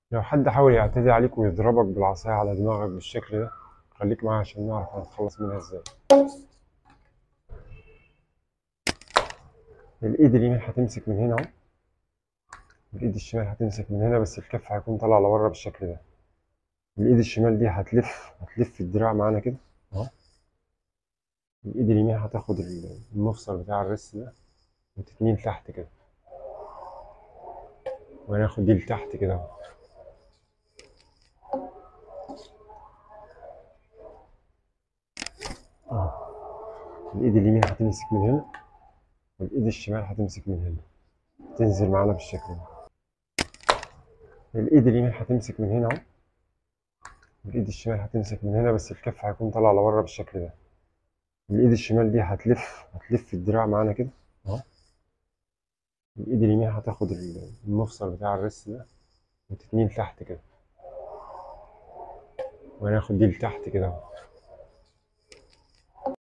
لو حد حاول يعتدي عليك ويضربك بالعصاية على دماغك بالشكل ده خليك معايا عشان نعرف هنتخلص منها ازاي الايد اليمين هتمسك من هنا اهو الايد الشمال هتمسك من هنا بس الكف هيكون طالع لبره بالشكل ده الايد الشمال دي هتلف هتلف الدراع معانا كده اهو الايد اليمين هتاخد المفصل بتاع الريست ده وتتنين تحت كده وهناخد دي لتحت كده اهو اهو الايد اليمين هتمسك من هنا والايد الشمال هتمسك من هنا تنزل معانا بالشكل ده الايد اليمين هتمسك من هنا اهو والايد الشمال هتمسك من هنا بس الكف هيكون طالع لبره بالشكل ده الايد الشمال دي هتلف هتلف الدراع معانا كده اهو الايد اليمين هتاخد المفصل بتاع الريست ده وتتنين تحت كده وهناخد دي لتحت كده اهو